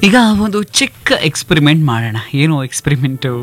ಈಗ ಒಂದು ಚಿಕ್ಕ ಎಕ್ಸ್ಪೆರಿಮೆಂಟ್ ಮಾಡೋಣ ಏನು ಎಕ್ಸ್ಪೆರಿಮೆಂಟು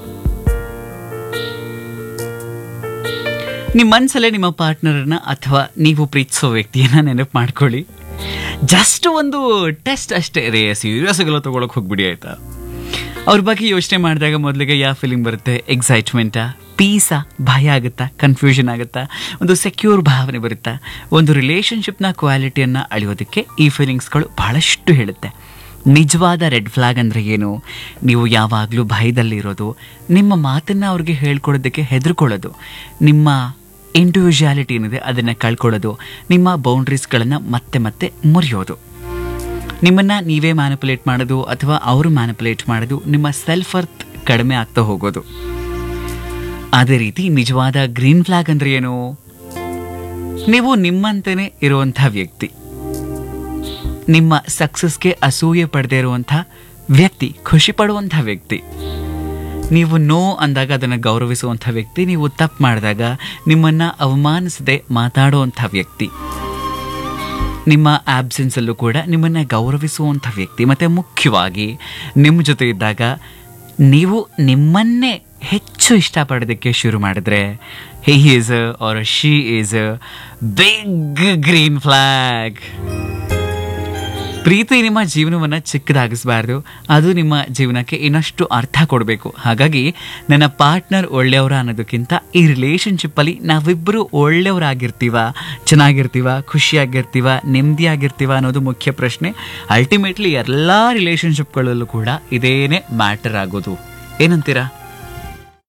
ನಿಮ್ಮ ಮನಸ್ಸಲ್ಲೇ ನಿಮ್ಮ ಪಾರ್ಟ್ನರ್ನ ಅಥವಾ ನೀವು ಪ್ರೀತಿಸೋ ವ್ಯಕ್ತಿಯನ್ನ ನೆನಪು ಮಾಡ್ಕೊಳ್ಳಿ ಜಸ್ಟ್ ಒಂದು ಟೆಸ್ಟ್ ಅಷ್ಟೇ ರೇ ಸೀರಿಯಸ್ ಆಗಲ್ಲ ತಗೊಳಕ್ ಹೋಗ್ಬಿಡಿ ಆಯ್ತಾ ಅವ್ರ ಬಗ್ಗೆ ಯೋಚನೆ ಮಾಡಿದಾಗ ಮೊದಲಿಗೆ ಯಾವ ಫೀಲಿಂಗ್ ಬರುತ್ತೆ ಎಕ್ಸೈಟ್ಮೆಂಟಾ ಪೀಸಾ ಭಯ ಆಗುತ್ತಾ ಕನ್ಫ್ಯೂಷನ್ ಆಗುತ್ತಾ ಒಂದು ಸೆಕ್ಯೂರ್ ಭಾವನೆ ಬರುತ್ತಾ ಒಂದು ರಿಲೇಷನ್ಶಿಪ್ನ ಕ್ವಾಲಿಟಿಯನ್ನು ಅಳೆಯೋದಕ್ಕೆ ಈ ಫೀಲಿಂಗ್ಸ್ಗಳು ಬಹಳಷ್ಟು ಹೇಳುತ್ತೆ ನಿಜವಾದ ರೆಡ್ ಫ್ಲಾಗ್ ಅಂದರೆ ಏನು ನೀವು ಯಾವಾಗಲೂ ಭಯದಲ್ಲಿರೋದು ನಿಮ್ಮ ಮಾತನ್ನು ಅವ್ರಿಗೆ ಹೇಳ್ಕೊಡೋದಕ್ಕೆ ಹೆದರ್ಕೊಳ್ಳೋದು ನಿಮ್ಮ ಇಂಡಿವಿಜುವಾಲಿಟಿ ಏನಿದೆ ಅದನ್ನು ಕಳ್ಕೊಳ್ಳೋದು ನಿಮ್ಮ ಬೌಂಡ್ರೀಸ್ಗಳನ್ನು ಮತ್ತೆ ಮತ್ತೆ ಮುರಿಯೋದು ನಿಮ್ಮನ್ನು ನೀವೇ ಮ್ಯಾನಿಪುಲೇಟ್ ಮಾಡೋದು ಅಥವಾ ಅವರು ಮ್ಯಾನಿಪುಲೇಟ್ ಮಾಡೋದು ನಿಮ್ಮ ಸೆಲ್ಫ್ ಅರ್ತ್ ಕಡಿಮೆ ಆಗ್ತಾ ಹೋಗೋದು ಅದೇ ರೀತಿ ನಿಜವಾದ ಗ್ರೀನ್ ಫ್ಲಾಗ್ ಅಂದ್ರೆ ಏನು ನೀವು ನಿಮ್ಮಂತೆಯೇ ಇರುವಂಥ ವ್ಯಕ್ತಿ ನಿಮ್ಮ ಸಕ್ಸಸ್ಗೆ ಅಸೂಯೆ ಪಡೆದೇ ಇರುವಂಥ ವ್ಯಕ್ತಿ ಖುಷಿ ಪಡುವಂಥ ವ್ಯಕ್ತಿ ನೀವು ನೋ ಅಂದಾಗ ಅದನ್ನು ಗೌರವಿಸುವಂಥ ವ್ಯಕ್ತಿ ನೀವು ತಪ್ಪು ಮಾಡಿದಾಗ ನಿಮ್ಮನ್ನು ಅವಮಾನಿಸದೆ ಮಾತಾಡುವಂಥ ವ್ಯಕ್ತಿ ನಿಮ್ಮ ಆಬ್ಸೆನ್ಸಲ್ಲೂ ಕೂಡ ನಿಮ್ಮನ್ನು ಗೌರವಿಸುವಂಥ ವ್ಯಕ್ತಿ ಮತ್ತು ಮುಖ್ಯವಾಗಿ ನಿಮ್ಮ ಜೊತೆ ಇದ್ದಾಗ ನೀವು ನಿಮ್ಮನ್ನೇ ಹೆಚ್ಚು ಇಷ್ಟಪಡೋದಕ್ಕೆ ಶುರು ಮಾಡಿದ್ರೆ he is or she is big green flag ಪ್ರೀತಿ ನಿಮ್ಮ ಜೀವನವನ್ನು ಚಿಕ್ಕದಾಗಿಸಬಾರ್ದು ಅದು ನಿಮ್ಮ ಜೀವನಕ್ಕೆ ಇನ್ನಷ್ಟು ಅರ್ಥ ಕೊಡಬೇಕು ಹಾಗಾಗಿ ನನ್ನ ಪಾರ್ಟ್ನರ್ ಒಳ್ಳೆಯವರ ಅನ್ನೋದಕ್ಕಿಂತ ಈ ರಿಲೇಶನ್ಶಿಪ್ಪಲ್ಲಿ ನಾವಿಬ್ಬರು ಒಳ್ಳೆಯವರಾಗಿರ್ತೀವ ಚೆನ್ನಾಗಿರ್ತೀವ ಖುಷಿಯಾಗಿರ್ತೀವ ನೆಮ್ಮದಿಯಾಗಿರ್ತೀವ ಅನ್ನೋದು ಮುಖ್ಯ ಪ್ರಶ್ನೆ ಅಲ್ಟಿಮೇಟ್ಲಿ ಎಲ್ಲ ರಿಲೇಶನ್ಶಿಪ್ಗಳಲ್ಲೂ ಕೂಡ ಇದೇನೇ ಮ್ಯಾಟರ್ ಆಗೋದು ಏನಂತೀರಾ